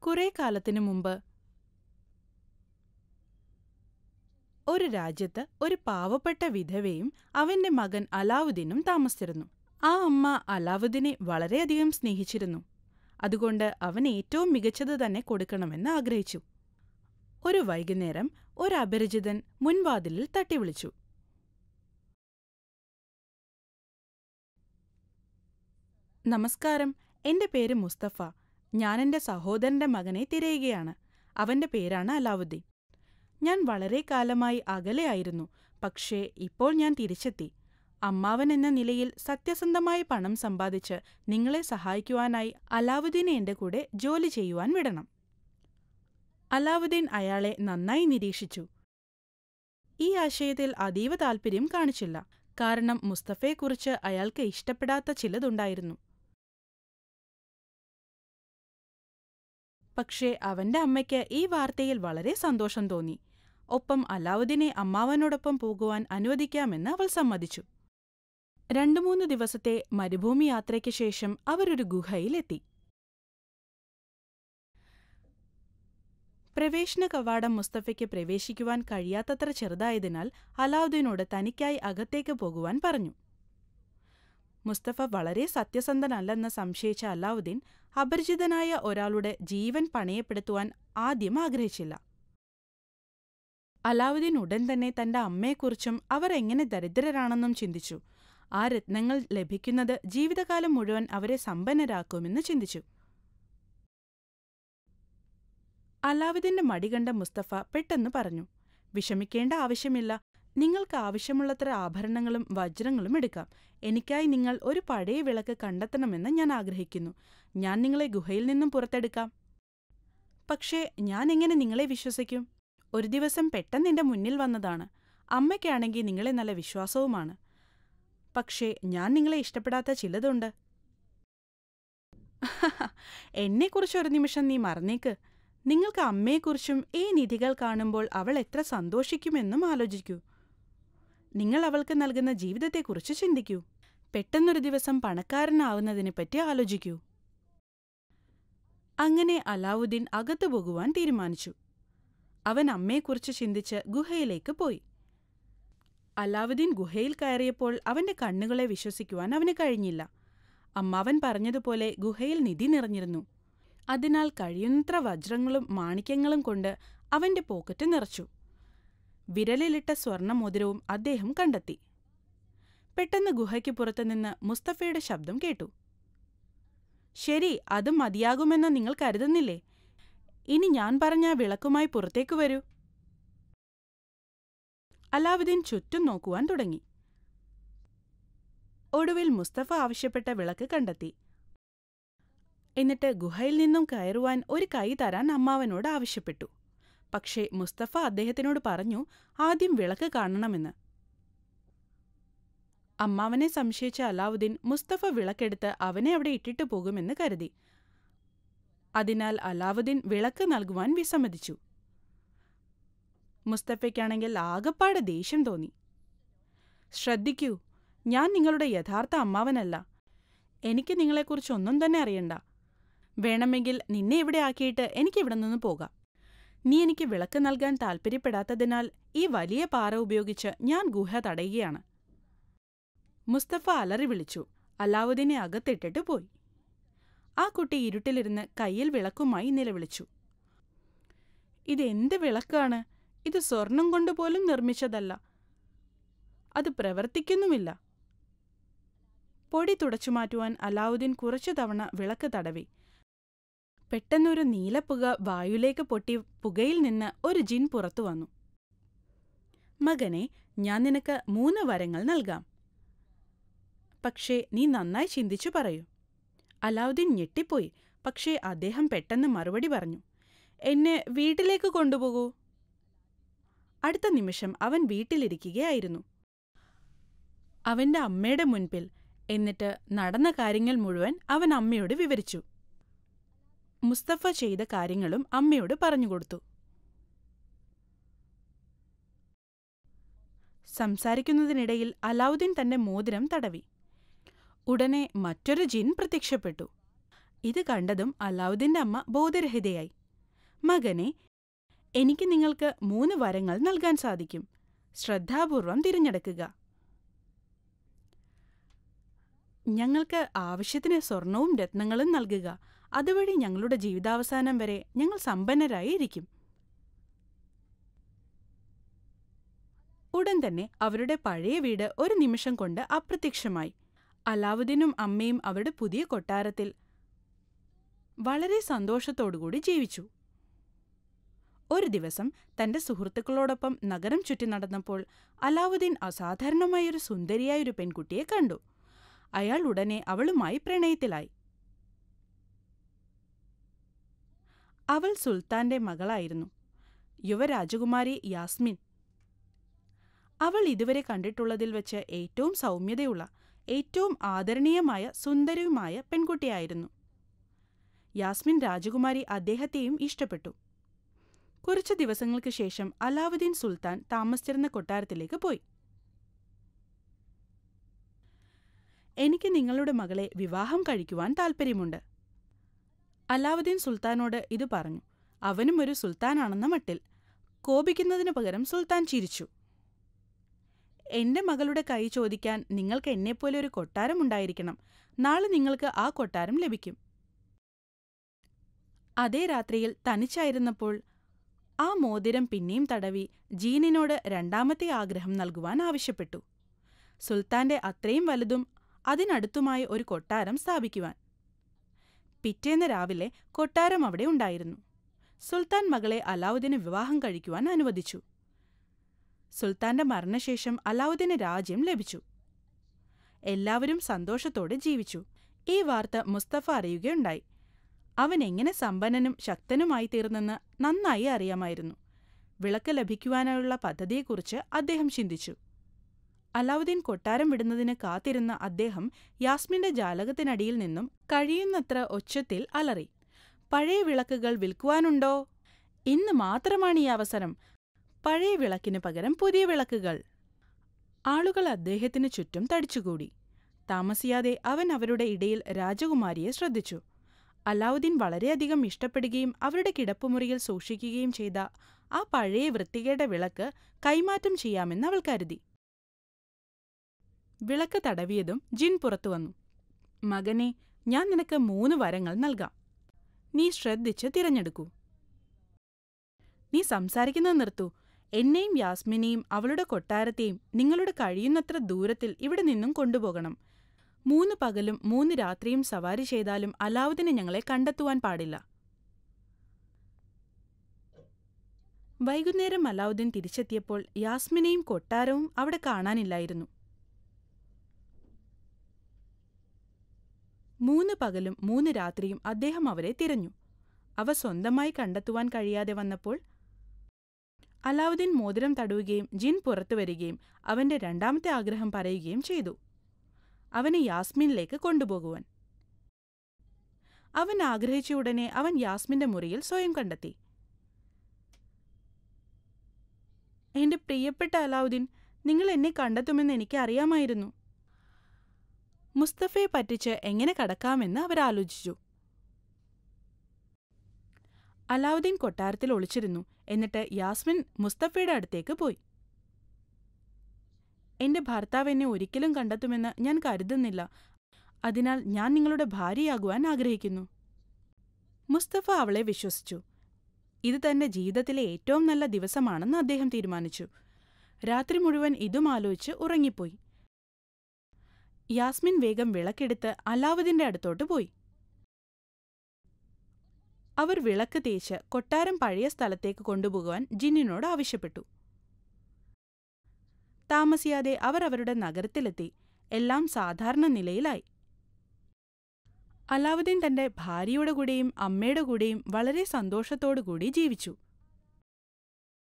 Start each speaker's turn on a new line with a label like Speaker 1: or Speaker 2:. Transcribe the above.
Speaker 1: കുറെ കാലത്തിനു മുമ്പ് ഒരു രാജ്യത്ത് ഒരു പാവപ്പെട്ട വിധവയും അവന്റെ മകൻ അലാവുദ്ദീനും താമസിച്ചിരുന്നു ആ അമ്മ അലാവുദ്ദീനെ വളരെയധികം സ്നേഹിച്ചിരുന്നു അതുകൊണ്ട് അവൻ ഏറ്റവും മികച്ചത് തന്നെ കൊടുക്കണമെന്ന് ആഗ്രഹിച്ചു ഒരു വൈകുന്നേരം ഒരു അപരിചിതൻ മുൻവാതിലിൽ തട്ടി വിളിച്ചു നമസ്കാരം എന്റെ പേര് മുസ്തഫ ഞാൻ എന്റെ സഹോദരന്റെ മകനെ തിരയുകയാണ് അവന്റെ പേരാണ് അലാവുദ്ദീൻ ഞാൻ വളരെ കാലമായി അകലെയായിരുന്നു പക്ഷേ ഇപ്പോൾ ഞാൻ തിരിച്ചെത്തി അമ്മാവൻ എന്ന നിലയിൽ സത്യസന്ധമായി പണം സമ്പാദിച്ച് നിങ്ങളെ സഹായിക്കുവാനായി അലാവുദ്ദീനെ എന്റെ കൂടെ ജോലി ചെയ്യുവാൻ വിടണം അലാവുദ്ദീൻ അയാളെ നന്നായി നിരീക്ഷിച്ചു ഈ ആശയത്തിൽ അതീവ താൽപ്പര്യം കാണിച്ചില്ല കാരണം മുസ്തഫയെക്കുറിച്ച് അയാൾക്ക് ഇഷ്ടപ്പെടാത്ത ചിലതുണ്ടായിരുന്നു പക്ഷേ അവന്റെ അമ്മയ്ക്ക് ഈ വാർത്തയിൽ വളരെ സന്തോഷം തോന്നി ഒപ്പം അലാവുദ്ദീനെ അമ്മാവനോടൊപ്പം പോകുവാൻ അനുവദിക്കാമെന്ന് അവൾ സമ്മതിച്ചു രണ്ടു മൂന്ന് ദിവസത്തെ മരുഭൂമി യാത്രയ്ക്ക് ശേഷം അവരൊരു ഗുഹയിലെത്തി പ്രവേശന കവാടം മുസ്തഫയ്ക്ക് പ്രവേശിക്കുവാൻ കഴിയാത്തത്ര ചെറുതായതിനാൽ അലാവുദ്ദീനോട് തനിക്കായി അകത്തേക്ക് പോകുവാൻ പറഞ്ഞു മുസ്തഫ വളരെ സത്യസന്ധനല്ലെന്ന് സംശയിച്ച അലാവുദ്ദീൻ അപരിചിതനായ ഒരാളുടെ ജീവൻ പണയപ്പെടുത്തുവാൻ ആദ്യം ആഗ്രഹിച്ചില്ല അലാവുദ്ദീൻ ഉടൻ തന്നെ തന്റെ അമ്മയെക്കുറിച്ചും അവർ എങ്ങനെ ദരിദ്രരാണെന്നും ചിന്തിച്ചു ആ രത്നങ്ങൾ ലഭിക്കുന്നത് ജീവിതകാലം മുഴുവൻ അവരെ സമ്പന്നരാക്കുമെന്ന് ചിന്തിച്ചു അലാവുദ്ദീന്റെ മടി കണ്ട മുസ്തഫ പെട്ടെന്ന് പറഞ്ഞു വിഷമിക്കേണ്ട ആവശ്യമില്ല നിങ്ങൾക്ക് ആവശ്യമുള്ളത്ര ആഭരണങ്ങളും വജ്രങ്ങളും എടുക്കാം എനിക്കായി നിങ്ങൾ ഒരു പഴയ വിളക്ക് കണ്ടെത്തണമെന്ന് ഞാൻ ആഗ്രഹിക്കുന്നു ഞാൻ നിങ്ങളെ ഗുഹയിൽ നിന്നും പുറത്തെടുക്കാം പക്ഷേ ഞാൻ എങ്ങനെ നിങ്ങളെ വിശ്വസിക്കും ഒരു ദിവസം പെട്ടെന്ന് എന്റെ മുന്നിൽ വന്നതാണ് അമ്മയ്ക്കാണെങ്കിൽ നിങ്ങളെ നല്ല വിശ്വാസവുമാണ് പക്ഷേ ഞാൻ നിങ്ങളെ ഇഷ്ടപ്പെടാത്ത ചിലതുണ്ട് എന്നെക്കുറിച്ച് ഒരു നിമിഷം നീ മറന്നേക്ക് നിങ്ങൾക്ക് അമ്മയെക്കുറിച്ചും ഈ നിധികൾ കാണുമ്പോൾ അവൾ എത്ര സന്തോഷിക്കുമെന്നും ആലോചിക്കൂ നിങ്ങൾ അവൾക്ക് നൽകുന്ന ജീവിതത്തെക്കുറിച്ച് ചിന്തിക്കൂ പെട്ടെന്നൊരു ദിവസം പണക്കാരനാവുന്നതിനെപ്പറ്റി ആലോചിക്കൂ അങ്ങനെ അലാവുദ്ദീൻ അകത്തു പോകുവാൻ തീരുമാനിച്ചു അവൻ അമ്മയെക്കുറിച്ച് ചിന്തിച്ച് ഗുഹയിലേക്ക് പോയി അലാവുദ്ദീൻ ഗുഹയിൽ കയറിയപ്പോൾ അവന്റെ കണ്ണുകളെ വിശ്വസിക്കുവാൻ അവന് കഴിഞ്ഞില്ല അമ്മാവൻ പറഞ്ഞതുപോലെ ഗുഹയിൽ നിധി നിറഞ്ഞിരുന്നു അതിനാൽ കഴിയുന്നത്ര വജ്രങ്ങളും മാണിക്യങ്ങളും കൊണ്ട് അവന്റെ പോക്കറ്റ് നിറച്ചു വിരലിലിട്ട സ്വർണമോതിരവും അദ്ദേഹം കണ്ടെത്തി പെട്ടെന്ന് ഗുഹയ്ക്ക് പുറത്തുനിന്ന് മുസ്തഫയുടെ ശബ്ദം കേട്ടു ശരി അത് മതിയാകുമെന്ന് നിങ്ങൾ കരുതുന്നില്ലേ ഇനി ഞാൻ പറഞ്ഞ ആ വിളക്കുമായി പുറത്തേക്ക് വരൂ അലാവുദ്ദീൻ ചുറ്റും നോക്കുവാൻ തുടങ്ങി ഒടുവിൽ മുസ്തഫ ആവശ്യപ്പെട്ട വിളക്ക് കണ്ടെത്തി എന്നിട്ട് ഗുഹയിൽ നിന്നും കയറുവാൻ ഒരു കൈ തരാൻ അമ്മാവനോട് ആവശ്യപ്പെട്ടു പക്ഷേ മുസ്തഫ അദ്ദേഹത്തിനോട് പറഞ്ഞു ആദ്യം വിളക്ക് കാണണമെന്ന് അമ്മാവനെ സംശയിച്ച അലാവുദ്ദീൻ മുസ്തഫ വിളക്കെടുത്ത് അവനെ അവിടെ ഇട്ടിട്ട് പോകുമെന്ന് കരുതി അതിനാൽ അലാവുദ്ദീൻ വിളക്ക് നൽകുവാൻ വിസമ്മതിച്ചു മുസ്തഫയ്ക്കാണെങ്കിൽ ആകപ്പാടെ ദേഷ്യം തോന്നി ശ്രദ്ധിക്കൂ ഞാൻ നിങ്ങളുടെ യഥാർത്ഥ അമ്മാവനല്ല എനിക്ക് നിങ്ങളെക്കുറിച്ച് ഒന്നും തന്നെ അറിയണ്ട വേണമെങ്കിൽ നിന്നെ ഇവിടെ ആക്കിയിട്ട് എനിക്കിവിടെ നിന്ന് പോകാം നീ എനിക്ക് വിളക്ക് നൽകാൻ താൽപ്പര്യപ്പെടാത്തതിനാൽ ഈ വലിയ പാറ ഉപയോഗിച്ച് ഞാൻ ഗുഹ തടയുകയാണ് മുസ്തഫ അലറി വിളിച്ചു അലാവുദ്ദീനെ അകത്തിട്ടിട്ട് പോയി ആ കുട്ടി ഇരുട്ടിലിരുന്ന് കയ്യിൽ വിളക്കുമായി നിലവിളിച്ചു ഇതെന്ത് വിളക്കാണ് ഇത് സ്വർണം കൊണ്ടുപോലും നിർമ്മിച്ചതല്ല അത് പ്രവർത്തിക്കുന്നുമില്ല പൊടി തുടച്ചുമാറ്റുവാൻ അലാവുദ്ദീൻ കുറച്ചു തവണ വിളക്ക് തടവി പെട്ടെന്നൊരു നീലപ്പുക വായുലേക്ക് പൊട്ടി പുകയിൽ നിന്ന് ഒരു ജിൻ പുറത്തു വന്നു മകനെ ഞാൻ നിനക്ക് മൂന്ന് വരങ്ങൾ നൽകാം പക്ഷേ നീ നന്നായി ചിന്തിച്ചു പറയൂ അലാവുദ്ദീൻ ഞെട്ടിപ്പോയി പക്ഷേ അദ്ദേഹം പെട്ടെന്ന് മറുപടി പറഞ്ഞു എന്നെ വീട്ടിലേക്ക് കൊണ്ടുപോകൂ അടുത്ത നിമിഷം അവൻ വീട്ടിലിരിക്കുകയായിരുന്നു അവന്റെ അമ്മയുടെ മുൻപിൽ എന്നിട്ട് നടന്ന കാര്യങ്ങൾ മുഴുവൻ അവൻ അമ്മയോട് വിവരിച്ചു മുസ്തഫ ചെയ്ത കാര്യങ്ങളും അമ്മയോട് പറഞ്ഞുകൊടുത്തു സംസാരിക്കുന്നതിനിടയിൽ അലാവുദ്ദീൻ തന്റെ മോതിരം തടവി ഉടനെ മറ്റൊരു ജിൻ പ്രത്യക്ഷപ്പെട്ടു ഇത് കണ്ടതും അലാവുദ്ദീന്റെ അമ്മ ബോധരഹിതയായി മകനെ എനിക്ക് നിങ്ങൾക്ക് മൂന്ന് വരങ്ങൾ നൽകാൻ സാധിക്കും ശ്രദ്ധാപൂർവം തിരഞ്ഞെടുക്കുക ഞങ്ങൾക്ക് ആവശ്യത്തിന് സ്വർണവും രത്നങ്ങളും നൽകുക അതുവഴി ഞങ്ങളുടെ ജീവിതാവസാനം വരെ ഞങ്ങൾ സമ്പന്നരായി ഇരിക്കും ഉടൻ തന്നെ അവരുടെ പഴയ വീട് ഒരു നിമിഷം കൊണ്ട് അപ്രത്യക്ഷമായി അലാവുദ്ദീനും അമ്മയും അവരുടെ പുതിയ കൊട്ടാരത്തിൽ വളരെ സന്തോഷത്തോടുകൂടി ജീവിച്ചു ഒരു ദിവസം തന്റെ സുഹൃത്തുക്കളോടൊപ്പം നഗരം ചുറ്റി നടന്നപ്പോൾ അലാവുദ്ദീൻ അസാധാരണമായൊരു സുന്ദരിയായൊരു പെൺകുട്ടിയെ കണ്ടു അയാൾ ഉടനെ അവളുമായി പ്രണയത്തിലായി അവൾ സുൽത്താന്റെ മകളായിരുന്നു യുവരാജകുമാരി യാസ്മിൻ അവൾ ഇതുവരെ കണ്ടിട്ടുള്ളതിൽ വെച്ച് ഏറ്റവും സൗമ്യതയുള്ള ഏറ്റവും ആദരണീയമായ സുന്ദരവുമായ പെൺകുട്ടിയായിരുന്നു യാസ്മിൻ രാജകുമാരി അദ്ദേഹത്തെയും ഇഷ്ടപ്പെട്ടു കുറച്ചു ദിവസങ്ങൾക്ക് ശേഷം അലാവുദ്ദീൻ സുൽത്താൻ താമസിച്ചിരുന്ന കൊട്ടാരത്തിലേക്ക് പോയി എനിക്ക് നിങ്ങളുടെ മകളെ വിവാഹം കഴിക്കുവാൻ താൽപ്പര്യമുണ്ട് അലാവുദ്ദീൻ സുൽത്താനോട് ഇത് പറഞ്ഞു അവനും ഒരു സുൽത്താനാണെന്ന മട്ടിൽ കോപിക്കുന്നതിനു പകരം സുൽത്താൻ ചിരിച്ചു എന്റെ മകളുടെ കൈ ചോദിക്കാൻ നിങ്ങൾക്ക് എന്നെപ്പോലെ ഒരു കൊട്ടാരം ഉണ്ടായിരിക്കണം നാളെ നിങ്ങൾക്ക് ആ കൊട്ടാരം ലഭിക്കും അതേ രാത്രിയിൽ തനിച്ചായിരുന്നപ്പോൾ ആ മോതിരം പിന്നെയും തടവി ജീനിനോട് രണ്ടാമത്തെ ആഗ്രഹം നൽകുവാൻ ആവശ്യപ്പെട്ടു സുൽത്താന്റെ അത്രയും വലുതും അതിനടുത്തുമായ ഒരു കൊട്ടാരം സ്ഥാപിക്കുവാൻ പിറ്റേന്ന് രാവിലെ കൊട്ടാരം അവിടെ ഉണ്ടായിരുന്നു സുൽത്താൻ മകളെ അലാവുദ്ദീന് വിവാഹം കഴിക്കുവാൻ അനുവദിച്ചു സുൽത്താന്റെ മരണശേഷം അലാവുദ്ദീന് രാജ്യം ലഭിച്ചു എല്ലാവരും സന്തോഷത്തോടെ ജീവിച്ചു ഈ വാർത്ത മുസ്തഫ അറിയുകയുണ്ടായി അവൻ എങ്ങനെ സമ്പന്നനും ശക്തനുമായി തീർന്നെന്ന് നന്നായി അറിയാമായിരുന്നു വിളക്ക് ലഭിക്കുവാനുള്ള പദ്ധതിയെക്കുറിച്ച് അദ്ദേഹം ചിന്തിച്ചു അലാവുദ്ദീൻ കൊട്ടാരം വിടുന്നതിന് കാത്തിരുന്ന അദ്ദേഹം യാസ്മിന്റെ ജാലകത്തിനടിയിൽ നിന്നും കഴിയുന്നത്ര ഒച്ചത്തിൽ അലറി പഴയ വിളക്കുകൾ വിൽക്കുവാനുണ്ടോ ഇന്ന് മാത്രമാണ് ഈ അവസരം പഴയ വിളക്കിന് പകരം പുതിയ വിളക്കുകൾ ആളുകൾ അദ്ദേഹത്തിനു ചുറ്റും തടിച്ചുകൂടി താമസിയാതെ അവൻ അവരുടെ ഇടയിൽ രാജകുമാരിയെ ശ്രദ്ധിച്ചു അലാവുദ്ദീൻ വളരെയധികം ഇഷ്ടപ്പെടുകയും അവരുടെ കിടപ്പുമുറിയിൽ സൂക്ഷിക്കുകയും ചെയ്ത ആ പഴയ വൃത്തികേട്ട വിളക്ക് കൈമാറ്റം ചെയ്യാമെന്ന് അവൾ കരുതി വിളക്ക് തടവിയതും ജിൻ പുറത്തു വന്നു മകനെ ഞാൻ നിനക്ക് മൂന്ന് വരങ്ങൾ നൽകാം നീ ശ്രദ്ധിച്ച് തിരഞ്ഞെടുക്കൂ നീ സംസാരിക്കുന്നത് നിർത്തൂ എന്നെയും യാസ്മിനെയും അവളുടെ കൊട്ടാരത്തെയും നിങ്ങളുടെ കഴിയുന്നത്ര ദൂരത്തിൽ ഇവിടെ നിന്നും കൊണ്ടുപോകണം മൂന്ന് പകലും മൂന്ന് രാത്രിയും സവാരി ചെയ്താലും അലാവുദ്ദീന് ഞങ്ങളെ കണ്ടെത്തുവാൻ പാടില്ല വൈകുന്നേരം അലാവുദ്ദീൻ തിരിച്ചെത്തിയപ്പോൾ യാസ്മിനെയും കൊട്ടാരവും അവിടെ കാണാനില്ലായിരുന്നു മൂന്ന് പകലും മൂന്ന് രാത്രിയും അദ്ദേഹം അവരെ തിരഞ്ഞു അവ സ്വന്തമായി കണ്ടെത്തുവാൻ കഴിയാതെ വന്നപ്പോൾ അലാവുദ്ദീൻ മോതിരം തടവുകയും ജിൻ പുറത്തു വരികയും അവന്റെ രണ്ടാമത്തെ ആഗ്രഹം പറയുകയും ചെയ്തു അവനെ യാസ്മിനിലേക്ക് കൊണ്ടുപോകുവാൻ അവൻ ആഗ്രഹിച്ച ഉടനെ അവൻ യാസ്മിന്റെ മുറിയിൽ സ്വയം കണ്ടെത്തി എന്റെ പ്രിയപ്പെട്ട അലാവുദ്ദീൻ നിങ്ങൾ എന്നെ കണ്ടെത്തുമെന്ന് എനിക്ക് അറിയാമായിരുന്നു മുസ്തഫയെ പറ്റിച്ച് എങ്ങനെ കടക്കാമെന്ന് അവർ ആലോചിച്ചു അലാവുദ്ദീൻ കൊട്ടാരത്തിൽ ഒളിച്ചിരുന്നു എന്നിട്ട് യാസ്മിൻ മുസ്തഫയുടെ അടുത്തേക്ക് പോയി എന്റെ ഭർത്താവ് എന്നെ ഒരിക്കലും കണ്ടെത്തുമെന്ന് ഞാൻ കരുതുന്നില്ല അതിനാൽ ഞാൻ നിങ്ങളുടെ ഭാര്യയാകുവാൻ ആഗ്രഹിക്കുന്നു മുസ്തഫ അവളെ വിശ്വസിച്ചു ഇത് തന്റെ ജീവിതത്തിലെ ഏറ്റവും നല്ല ദിവസമാണെന്ന് അദ്ദേഹം തീരുമാനിച്ചു രാത്രി മുഴുവൻ ഇതും ആലോചിച്ച് ഉറങ്ങിപ്പോയി യാസ്മിൻ വേഗം വിളക്കെടുത്ത് അലാവുദ്ദീന്റെ അടുത്തോട്ട് പോയി അവർ വിളക്ക് തേച്ച് കൊട്ടാരം പഴയ സ്ഥലത്തേക്ക് കൊണ്ടുപോകുവാൻ ജിന്നിനോട് ആവശ്യപ്പെട്ടു താമസിയാതെ അവർ അവരുടെ നഗരത്തിലെത്തി എല്ലാം സാധാരണ നിലയിലായി അലാവുദ്ദീൻ തന്റെ ഭാര്യയുടെ കൂടെയും അമ്മയുടെ കൂടെയും വളരെ സന്തോഷത്തോടുകൂടി ജീവിച്ചു